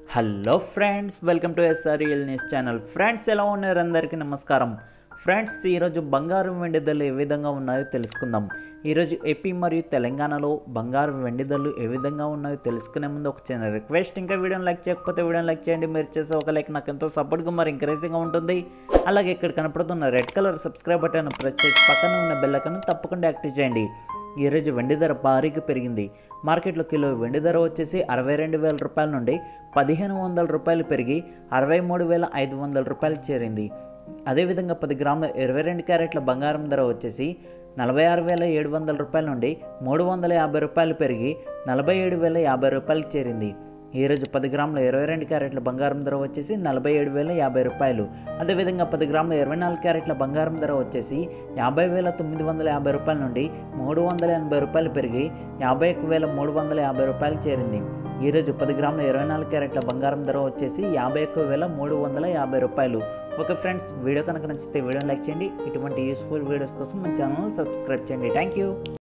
hello friends welcome to SR real news channel friends ఎలా ఉన్నారు అందరికీ నమస్కారం ఫ్రెండ్స్ ఈరోజు బంగారం వెండి ధరలు ఏ విధంగా ఉన్నాయో తెలుసుకుందాం ఈరోజు ఏపీ మరియు తెలంగాణలో బంగారం వెండి ధరలు ఏ విధంగా ఉన్నాయో తెలుసుకునే ముందు ఒక చిన్న రిక్వెస్ట్ ఇంకా వీడియోని లైక్ చేయకపోతే వీడియోని లైక్ చేయండి మీరు చేసే ఒక లైక్ నాకు ఎంతో సపోర్ట్గా మరి ఎంకరేజింగ్గా ఉంటుంది అలాగే ఇక్కడ కనపడుతున్న red colour subscribe button press చేసి పక్కన ఉన్న బెల్ ఐకాన్ తప్పకుండా యాక్టివ్ చేయండి ఈరోజు వెండి ధర భారీగా పెరిగింది మార్కెట్లో కిలో వెండి ధర వచ్చేసి అరవై రెండు వేల రూపాయల నుండి పదిహేను వందల రూపాయలు పెరిగి అరవై మూడు వేల ఐదు వందల రూపాయలు చేరింది అదేవిధంగా పది గ్రాముల ఇరవై రెండు క్యారెట్ల బంగారం ధర వచ్చేసి నలభై ఆరు వేల ఏడు వందల రూపాయల నుండి మూడు వందల యాభై రూపాయలు పెరిగి నలభై ఏడు వేల యాభై రూపాయలకు చేరింది ఈరోజు పది గ్రాముల ఇరవై రెండు క్యారెట్ల బంగారం ధర వచ్చేసి నలభై ఏడు వేల యాభై రూపాయలు అదేవిధంగా పది గ్రాముల ఇరవై నాలుగు క్యారెట్ల బంగారం ధర వచ్చేసి యాభై వేల తొమ్మిది వందల యాభై రూపాయల నుండి మూడు వందల ఎనభై రూపాయలు పెరిగి యాభై ఒక్క వేల మూడు వందల యాభై రూపాయలు చేరింది ఈరోజు పది గ్రాముల ఇరవై నాలుగు క్యారెట్ల బంగారం ధర వచ్చేసి యాభై ఒక్క వేల మూడు వందల యాభై రూపాయలు ఓకే ఫ్రెండ్స్ వీడియో కనుక నచ్చితే వీడియోని లైక్ చేయండి ఇటువంటి యూస్ఫుల్ వీడియోస్ కోసం మన ఛానల్ సబ్స్క్రైబ్ చేయండి థ్యాంక్ యూ